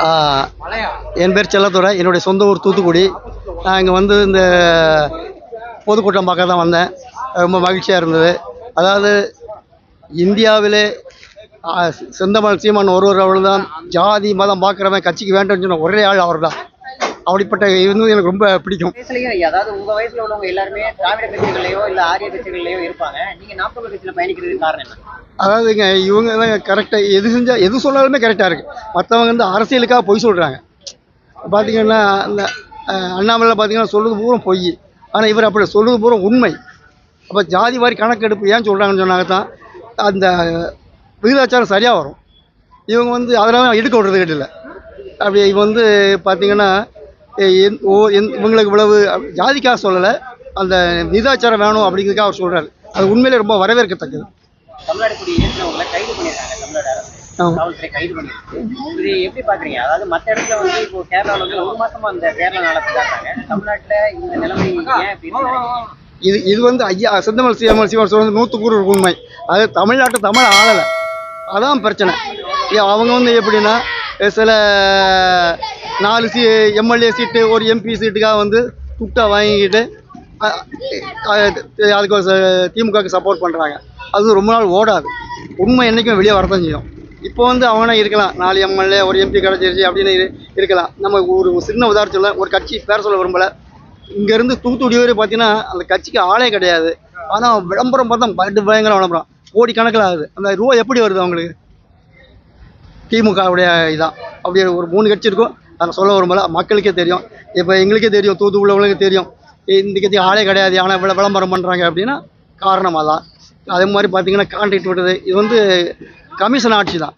ஆ, என் பேர் செல்லத்துறை என்னுடைய சொந்த ஊர் தூத்துக்குடி நான் இங்கே வந்து இந்த பொதுக்கூட்டம் பார்க்க தான் வந்தேன் ரொம்ப மகிழ்ச்சியாக இருந்தது அதாவது இந்தியாவிலே ஆ, செந்தமிழ் சீமான் ஒருவர் அவர்கள் தான் ஜாதி மதம் பார்க்குறவன் கட்சிக்கு வேண்டாம்னு சொன்ன ஒரே ஆள் அவர் தான் அப்படிப்பட்ட இருந்தது எனக்கு ரொம்ப பிடிக்கும் வயசுலயும் அதாவது உங்க வயசுல உள்ளவங்க எல்லாருமே திராவிட கட்சிகள்லயோ இல்ல ஆரிய கட்சிகள்லயோ இருப்பாங்க நீங்க நாற்பது கட்சியில பயணிக்கிறதுக்கு காரணம் என்ன அதாவதுங்க இவங்க தான் கரெக்டாக எது செஞ்சால் எது சொன்னாலுமே கரெக்டாக இருக்குது மற்றவங்க வந்து அரசியலுக்காக பொய் சொல்கிறாங்க பார்த்தீங்கன்னா இந்த அஹ், அண்ணாமலை பார்த்தீங்கன்னா சொல்கிறது பூரா பொய் ஆனால் இவர் அப்படி சொல்கிறது பூரா உண்மை அப்போ ஜாதி வாரி கணக்கெடுப்பு ஏன் சொல்கிறாங்கன்னு சொன்னாங்க தான் அந்த விகிதாச்சாரம் சரியாக வரும் இவங்க வந்து அதெல்லாம் எடுக்க விடுறது இல்லை அப்படி இவங்க வந்து பார்த்தீங்கன்னா எ- எந்- ஓ எந் இவங்களுக்கு இவ்வளவு அப்ப- ஜாதிக்காக சொல்லலை அந்த விகிதாச்சாரம் வேணும் அப்படிங்கிறதுக்காக அவர் சொல்கிறாரு அது உண்மையிலே ரொம்ப வரவேற்கத்தக்கது தமிழ்நாடு குடி ஏற்றினவங்களை கைது பண்ணியிருக்காங்க தமிழ்நாடு அரசு ஆமா. காவல்துறை கைது பண்ணிருக்கு இது எப்படி பாக்குறீங்க அதாவது மத்த இடத்துல வந்து இப்போ கேரளாவில் வந்து ஒரு மாசமா அந்த கேரளா நாளை கொண்டாடுறாங்க தமிழ்நாட்டுல இந்த நிலைமை ஏன் இப்படி இருக்குன்னு நினைக்கிறீங்க? இது இது வந்து ஐயா செந்தமிழ் சீமல் சீமல் சொல்றது நூற்றுக்கு நூறு உண்மை அது தமிழ்நாட்டு தமிழ் ஆளலை அதான் பிரச்சனை ஏ, அவங்க வந்து எப்படின்னா அஹ் சில நாலு சி எம்எல்ஏ சீட்டு ஒரு எம்பி சீட்டுக்காக வந்து துட்டை வாங்கிக்கிட்டு அஹ், அஹ், அதுக்கு ஒரு ச- திமுகவுக்கு சப்போர்ட் பண்ணுறாங்க அது ரொம்ப நாள் ஓடாது உண்மை என்றைக்கும் வெளியே வரதான் செய்யும் இப்போ வந்து அவனா இருக்கலாம் நாலு எம்எல்ஏ ஒரு எம்பி கிடச்சிருச்சு அப்படின்னு இரு- இருக்கலாம் நம்ம ஒரு சின்ன உதாரணம் சொல்ல ஒரு கட்சி பேர் சொல்ல விரும்பலை இங்கேருந்து தூத்துக்குடி வரை பார்த்தீங்கன்னா அந்த கட்சிக்கு ஆளே கிடையாது ஆனால் விளம்பரம் பார்த்தா பட்டு பயங்கர விளம்பரம் கோடி கணக்கில் ஆகுது அந்த ரூபா எப்படி வருது அவங்களுக்கு திமுகவுடைய இதான் அப்படியே ஒரு மூணு கட்சி இருக்கும் அதை சொல்ல விரும்பல மக்களுக்கே தெரியும் இப்போ எங்களுக்கே தெரியும் தூத்துக்குடி உள்ளவங்களுக்கு தெரியும் இந்த கட்சி ஆளே கிடையாது ஆனால் இவ்வளோ விளம்பரம் பண்ணுறாங்க அப்படின்னா காரணம் அதான் அதே மாதிரி பார்த்தீங்கன்னா கான்ட்ராக்ட் விட்டது இது வந்து கமிஷன் ஆட்சி தான்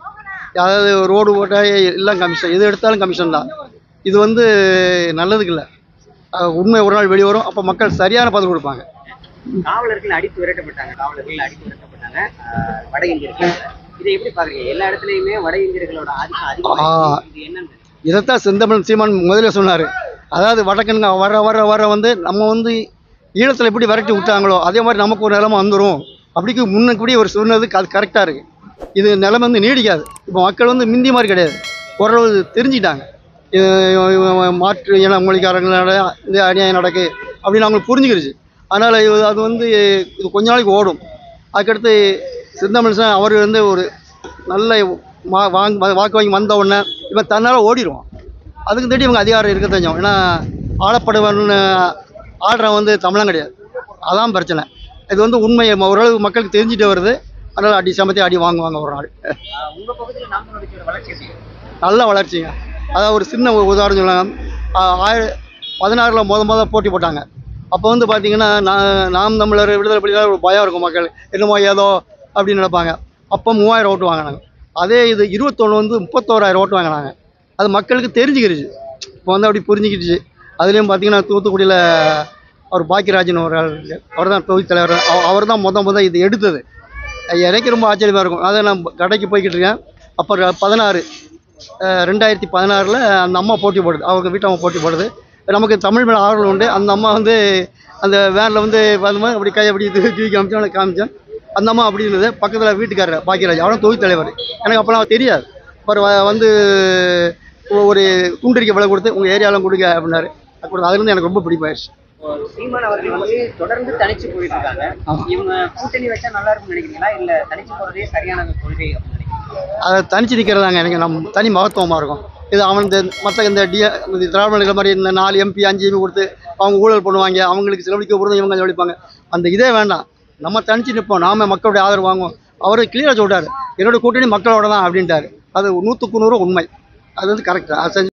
அதாவது ரோடு போட்ட எல்லாம் கமிஷன் எது எடுத்தாலும் கமிஷன் தான் இது வந்து நல்லதுக்கு இல்லை அஹ் உண்மை ஒரு நாள் வெளியே வரும் அப்போ மக்கள் சரியான பதில் கொடுப்பாங்க காவலர்கள் அடித்து விரட்டப்பட்டாங்க காவலர்கள் அடித்து விரட்டப்பட்டாங்க ஆஹ் வட இந்தியர்கள் இதை எப்படி பாக்குறீங்க எல்லா இடத்துலயுமே வட இந்தியர்களோட ஆதிக்கம் அதிகமா ஆ. இது என்னன்னு இதைத்தான் செந்தமிழ் சீமான் முதல்ல சொன்னார் அதாவது வடக்கனுங்க வர வர வர வந்து நம்ம வந்து ஈழத்தில் எப்படி விரட்டி விட்டாங்களோ அதே மாதிரி நமக்கு ஒரு நிலைமை வந்துடும் அப்படிக்கு முன்னக்கூடி ஒரு சொன்னதுக்கு அது கரெக்டாக இருக்குது இது நிலைமை வந்து நீடிக்காது இப்போ மக்கள் வந்து மிந்தி மாதிரி கிடையாது ஓரளவு தெரிஞ்சுக்கிட்டாங்க இது இவன் மாற்று இன மொழிக்காரங்களோட இந்த அநியாயம் நடக்கு அப்படின்னு அவங்களுக்கு புரிஞ்சுக்கிருச்சு அதனால் இது அது வந்து இது கொஞ்ச நாளைக்கு ஓடும் அதுக்கடுத்து சிந்தமிழ்சன் அவர் வந்து ஒரு நல்ல மா வாங்க வாக்கு வாங்கி வந்த உடனே இவன் தன்னால் ஓடிடுவான் அதுக்கு தேடி இவங்க அதிகாரம் இருக்க தெரியும் ஏன்னா ஆளப்படுவன்னு ஆடுறவன் வந்து தமிழன் கிடையாது அதான் பிரச்சனை இது வந்து உண்மை ஓரளவு மக்களுக்கு தெரிஞ்சுட்டு வருது அதனால் அடி சமத்தி அடி வாங்குவாங்க ஒரு நாள் ஆஹ் உங்க பகுதியில் நாம் தமிழ் கட்சியோட வளர்ச்சி எப்படி இருக்கு? நல்ல வளர்ச்சிங்க அதாவது ஒரு சின்ன ஒரு உதாரணம் சொல்லலாம் ஆயிர பதினாறில் முத முத போட்டி போட்டாங்க அப்போ வந்து பார்த்தீங்கன்னா நான் நாம் தமிழர் விடுதலை புலிகள் ஒரு பயம் இருக்கும் மக்கள் என்னமோ ஏதோ அப்படின்னு நினைப்பாங்க அப்போ மூவாயிரம் ஓட்டு வாங்கினாங்க அதே இது இருபத்தொன்று வந்து முப்பத்தோராயிரம் ஓட்டு வாங்கினாங்க அது மக்களுக்கு தெரிஞ்சுக்கிடுச்சு இப்போ வந்து அப்படி புரிஞ்சுக்கிடுச்சு அதுலேயும் பார்த்தீங்கன்னா தூத்துக்குடியில் அவர் பாக்கியராஜன் ஒரு ஆள் அவர் தான் தொகுதி தலைவர் அவர் தான் முத முத இது எடுத்தது அது எனக்கு ரொம்ப ஆச்சரியமாக இருக்கும் அதை நான் கடைக்கு போய்கிட்டு இருக்கேன் அப்புறம் பதினாறு அஹ் ரெண்டாயிரத்தி பதினாறில் அந்த அம்மா போட்டி போடுது அவங்க வீட்டு அம்மா போட்டி போடுது நமக்கு தமிழ் மேலே ஆர்வம் உண்டு அந்த அம்மா வந்து அந்த வேனில் வந்து பார்த்தோம்னா அப்படி கை அப்படி இது தூக்கி காமிச்சோம் எனக்கு காமிச்சேன் அந்த அம்மா அப்படி இருந்தது பக்கத்தில் வீட்டுக்காரர் பாக்கியராஜ் அவனும் தொகுதி தலைவர் எனக்கு அப்போலாம் தெரியாது அப்புறம் வ- வந்து ஒ- ஒரு துண்டறிக்கை விலை கொடுத்து உங்கள் ஏரியாவில் கொடுங்க அப்படின்னாரு அது கொடுத்து அதுலேருந்து எனக்கு ரொம்ப பிடிப்பாயிருச்சு இப்போ சீமான் அவர்கள் வந்து தொடர்ந்து தனிச்சு போயிட்டு இருக்காங்க ஆமா. இவங்க கூட்டணி வச்சா நல்லா இருக்கும்னு நினைக்கிறீங்களா இல்ல தனிச்சு போறதே சரியான கொள்கை அப்படின்னு நினைக்கிறீங்களா அதை தனிச்சு நிற்கிறதாங்க எனக்கு நம்ம தனி மகத்துவமாக இருக்கும் இது அவன் இந்த மற்ற இந்த டி இந்த திராவிட நகர் மாதிரி இந்த நாலு எம்பி அஞ்சு எம்பி கொடுத்து அவங்க ஊழல் பண்ணுவாங்க அவங்களுக்கு செலவழிக்க போகிறது இவங்க செலவழிப்பாங்க அந்த இதே வேண்டாம் நம்ம தனிச்சு நிற்போம் நாம மக்களுடைய ஆதரவு வாங்குவோம் அவர் கிளியராக சொல்லிட்டாரு என்னோட கூட்டணி மக்களோட தான் அப்படின்ட்டாரு அது நூற்றுக்கு நூறு உண்மை அது வந்து கரெக்ட் அது செஞ்சு